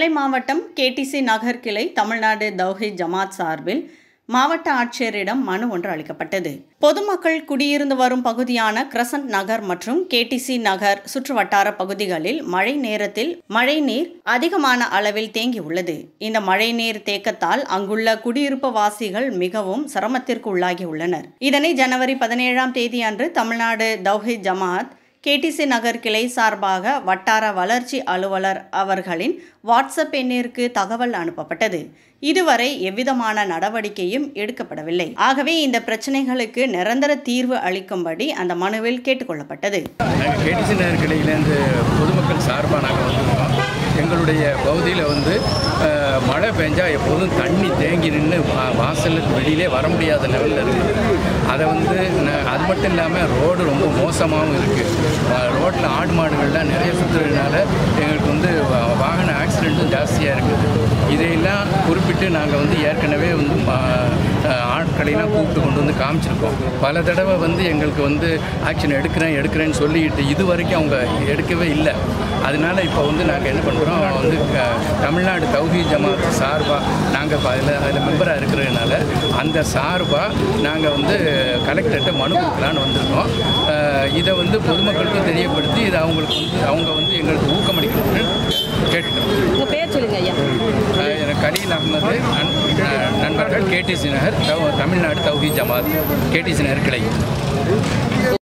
நெல்லை மாவட்டம் கேடிசி நகர் கிளை தமிழ்நாடு தௌஹித் ஜமாத் சார்பில் மாவட்ட ஆட்சியரிடம் மனு ஒன்று அளிக்கப்பட்டது பொதுமக்கள் குடியிருந்து வரும் பகுதியான கிரசன்ட் நகர் மற்றும் கேடிசி நகர் சுற்றுவட்டார பகுதிகளில் மழை நேரத்தில் மழைநீர் அதிகமான அளவில் தேங்கியுள்ளது இந்த மழைநீர் தேக்கத்தால் அங்குள்ள குடியிருப்பு வாசிகள் மிகவும் சிரமத்திற்கு உள்ளாகி உள்ளனர் இதனை ஜனவரி பதினேழாம் தேதி அன்று தமிழ்நாடு தௌஹித் ஜமாத் கேடிசி நகர் கிளை சார்பாக வட்டார வளர்ச்சி அலுவலர் அவர்களின் வாட்ஸ்அப் எண்ணிற்கு தகவல் அனுப்பப்பட்டது இதுவரை எவ்விதமான நடவடிக்கையும் எடுக்கப்படவில்லை ஆகவே இந்த பிரச்சனைகளுக்கு நிரந்தர தீர்வு அளிக்கும்படி அந்த மனுவில் கேட்டுக்கொள்ளப்பட்டது நாங்கள் கேடிசி நகர் கிளையிலேருந்து பொதுமக்கள் சார்பாக நாங்கள் வந்திருக்கோம் எங்களுடைய பகுதியில் வந்து அஹ், மழை பெஞ்சா எப்போதும் தண்ணி தேங்கி நின்று வாசலுக்கு வெளியிலே வர முடியாத லெவலில் இருக்குது அதை வந்து ந- அது மட்டும் இல்லாமல் ரோடு ரொம்ப மோசமாகவும் இருக்குது ரோட்டில் ஆடு மாடுகள்லாம் நிறைய சுற்றுறதுனால எங்களுக்கு வந்து வா- வாகன ஆக்சிடெண்ட்டும் ஜாஸ்தியாக இருக்குது இதையெல்லாம் குறிப்பிட்டு நாங்கள் வந்து ஏற்கனவே வந்து ம- அஹ், ஆட்களையெல்லாம் கூப்பிட்டு கொண்டு வந்து காமிச்சிருக்கோம் பல தடவை வந்து எங்களுக்கு வந்து ஆக்ஷன் எடுக்கிறேன் எடுக்கிறேன்னு சொல்லிட்டு இது வரைக்கும் அவங்க எடுக்கவே இல்லை அதனால இப்போ வந்து நாங்கள் என்ன பண்ணுறோம் வந்து க- தமிழ்நாடு தௌஹி ஜமாத் சார்பாக நாங்கள் அதில் அதில் மெம்பராக இருக்கிறதுனால அந்த சார்பாக நாங்கள் வந்து கலெக்டர்கிட்ட மனு கொடுக்கலான்னு வந்திருக்கோம் அஹ், இதை வந்து பொதுமக்களுக்கும் தெரியப்படுத்தி இது அவங்களுக்கு வந்து அவங்க வந்து எங்களுக்கு ஊக்கமளிக்கணும்னு கேட்டுக்கிறோம் உங்கள் பேர் சொல்லுங்க ஐயா அஹ், எனக்கு கலீல் அகமது நண்- அஹ், நண்பர்கள் கேடிசி நகர் தவ- தமிழ்நாடு தௌஹி ஜமாத் கேடிசி நகர் கிளை